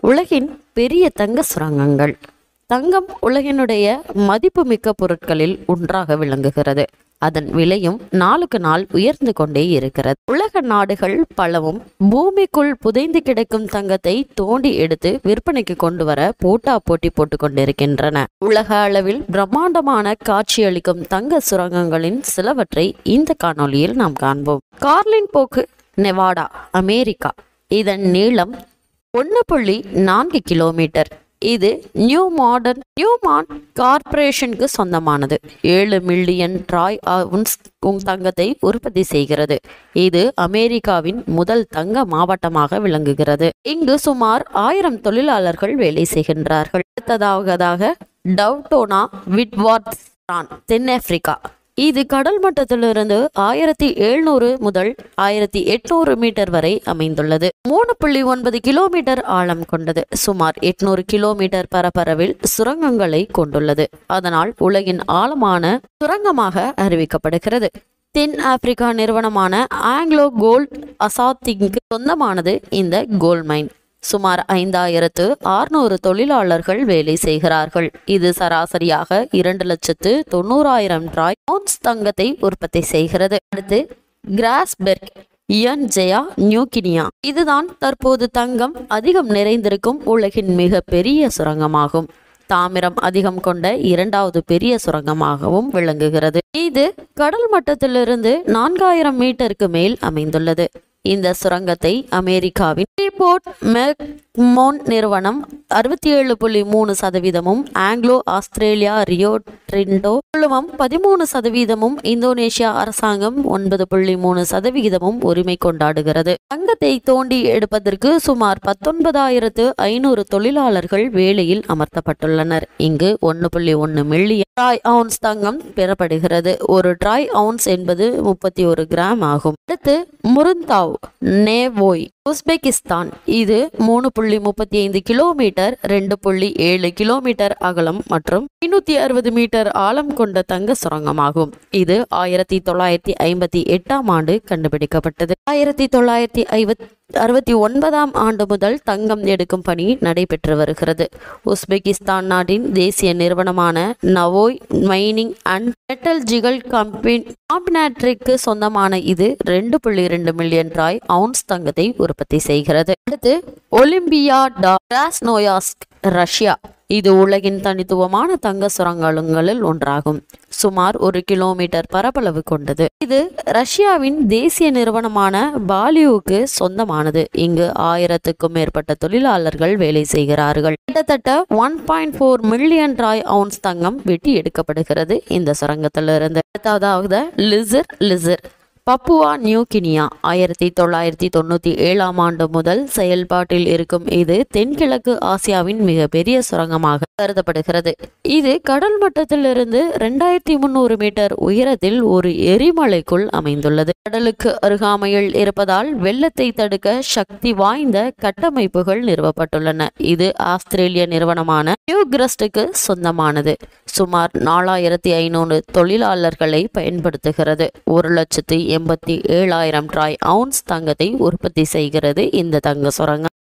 உலகின் பெரிய தங்க சுரங்கங்கள் தங்கம் உலகினுடைய மதிப்புமிக்க பொருட்களில் ஒன்றாக விளங்குகிறது அதன் விலையும் நாளுக்கு நாள் உயர்ந்து கொண்டே இருக்கிறது உலக நாடுகள் பலவும் பூமிக்குள் புதைந்து கிடக்கும் தங்கத்தை தோண்டி எடுத்து விற்பனைக்கு கொண்டு வர போட்டா போட்டி போட்டுக் கொண்டிருக்கின்றன உலக அளவில் பிரம்மாண்டமான காட்சியளிக்கும் தங்க சுரங்கங்களின் சிலவற்றை இந்த காணொளியில் நாம் காண்போம் கார்லின் போக்கு நெவாடா அமெரிக்கா இதன் நீளம் ஒன்று புள்ளி நான்கு கிலோமீட்டர் இது நியூ மாடர்ன் நியூமான் கார்ப்பரேஷனுக்கு சொந்தமானது ஏழு மில்லியன் ட்ராய் அவுன்ஸ் உங் தங்கத்தை உற்பத்தி செய்கிறது இது அமெரிக்காவின் முதல் தங்க மாவட்டமாக விளங்குகிறது இங்கு சுமார் ஆயிரம் தொழிலாளர்கள் வேலை செய்கின்றார்கள் அடுத்ததாவதாக டவுட்டோனா விட்வார்ட்ஸ்டான் தென்னாப்பிரிக்கா இது கடல் மட்டத்திலிருந்து ஆயிரத்தி எழுநூறு முதல் ஆயிரத்தி எட்நூறு மீட்டர் வரை அமைந்துள்ளது மூணு புள்ளி ஒன்பது கிலோமீட்டர் ஆழம் கொண்டது சுமார் எட்நூறு கிலோமீட்டர் பரப்பளவில் சுரங்கங்களை கொண்டுள்ளது அதனால் உலகின் ஆழமான சுரங்கமாக அறிவிக்கப்படுகிறது தென் ஆப்பிரிக்கா நிறுவனமான ஆங்கிலோ கோல்ட் அசாத்திங்க்கு சொந்தமானது இந்த கோல்ட் மைன் சுமார் ஐந்தாயிரத்து ஆறுநூறு தொழிலாளர்கள் வேலை செய்கிறார்கள் இது சராசரியாக இரண்டு லட்சத்து தொண்ணூறாயிரம் ட்ராய் அவுன்ஸ் தங்கத்தை உற்பத்தி செய்கிறது அடுத்து கிராஸ்பெர்க் இயன் ஜெயா நியூகினியா இதுதான் தற்போது தங்கம் அதிகம் நிறைந்திருக்கும் உலகின் மிக பெரிய சுரங்கமாகும் தாமிரம் அதிகம் கொண்ட இரண்டாவது பெரிய சுரங்கமாகவும் விளங்குகிறது இது கடல் மட்டத்திலிருந்து நான்காயிரம் மீட்டருக்கு மேல் அமைந்துள்ளது இந்த சுரங்கத்தை அமெரிக்காவின் ஃப்ரீபோர்ட் மெக்மோன் நிறுவனம் அறுபத்தி ஏழு புள்ளி மூணு சதவீதமும் ஆங்கிலோ ஆஸ்திரேலியா ரியோ ட்ரிண்டோ குழுமம் பதிமூணு சதவீதமும் இந்தோனேஷியா அரசாங்கம் ஒன்பது புள்ளி மூணு சதவிகிதமும் உரிமை கொண்டாடுகிறது தங்கத்தை தோண்டி எடுப்பதற்கு சுமார் பத்தொன்பதாயிரத்து ஐநூறு தொழிலாளர்கள் வேலையில் அமர்த்தப்பட்டுள்ளனர் இங்கு ஒன்று புள்ளி ஒன்று மில்லியன் ட்ராய் அவுன்ஸ் தங்கம் பெறப்படுகிறது ஒரு ட்ராய் அவுன்ஸ் என்பது முப்பத்தி ஒரு கிராம் ஆகும் அடுத்து முருந்தாவ் நேவோய் உஸ்பெகிஸ்தான் இது மூணு புள்ளி முப்பத்தி ஐந்து கிலோமீட்டர் ரெண்டு புள்ளி ஏழு கிலோமீட்டர் அகலம் மற்றும் ஐநூத்தி அறுபது மீட்டர் ஆழம் கொண்ட தங்க சுரங்கமாகும் இது ஆயிரத்தி தொள்ளாயிரத்தி ஐம்பத்தி எட்டாம் ஆண்டு கண்டுபிடிக்கப்பட்டது ஆயிரத்தி தொள்ளாயிரத்தி ஐவத் அறுபத்தி ஒன்பதாம் ஆண்டு முதல் தங்கம் எடுக்கும் பணி நடைபெற்று வருகிறது உஸ்பெகிஸ்தான் நாட்டின் தேசிய நிறுவனமான Navoi mining and metallurgical combine காம்பினாட்ரிக்கு சொந்தமான இது ரெண்டு புள்ளி ரெண்டு மில்லியன் ராய் அவுன்ஸ் தங்கத்தை உற்பத்தி செய்கிறது அடுத்து ஒலிம்பியா டா கிராஸ்னோயாஸ்க் ரஷ்யா இது உலகின் தனித்துவமான தங்க சுரங்கங்களில் ஒன்றாகும் சுமார் ஒரு கிலோமீட்டர் பரப்பளவு கொண்டது இது ரஷ்யாவின் தேசிய நிறுவனமான பாலியுக்கு சொந்தமானது இங்கு ஆயிரத்துக்கும் மேற்பட்ட தொழிலாளர்கள் வேலை செய்கிறார்கள் கிட்டத்தட்ட one point four million Rai ounce தங்கம் வெட்டி எடுக்கப்படுகிறது இந்த சுரங்கத்திலிருந்து அடுத்ததாவது laser laser Papua new Guinea ஆயிரத்தி தொள்ளாயிரத்தி தொண்ணூற்றி ஏழாம் ஆண்டு முதல் செயல்பாட்டில் இருக்கும் இது தென்கிழக்கு ஆசியாவின் மிகப்பெரிய சுரங்கமாக கருதப்படுகிறது இது கடல் மட்டத்திலிருந்து ரெண்டாயிரத்தி முந்நூறு மீட்டர் உயரத்தில் ஒரு எரிமலைக்குள் அமைந்துள்ளது கடலுக்கு அருகாமையில் இருப்பதால் வெள்ளத்தை தடுக்க சக்தி வாய்ந்த கட்டமைப்புகள் நிறுவப்பட்டுள்ளன இது ஆஸ்திரேலிய நிறுவனமான நியூகிரஸ்டுக்கு சொந்தமானது சுமார் நாலாயிரத்தி ஐநூறு தொழிலாளர்களை பயன்படுத்துகிறது ஒரு லட்சத்து எண்பத்தி ஏழாயிரம் ட்ராய் அவுன்ஸ் தங்கத்தை உற்பத்தி செய்கிறது இந்த தங்க சுரங்கம்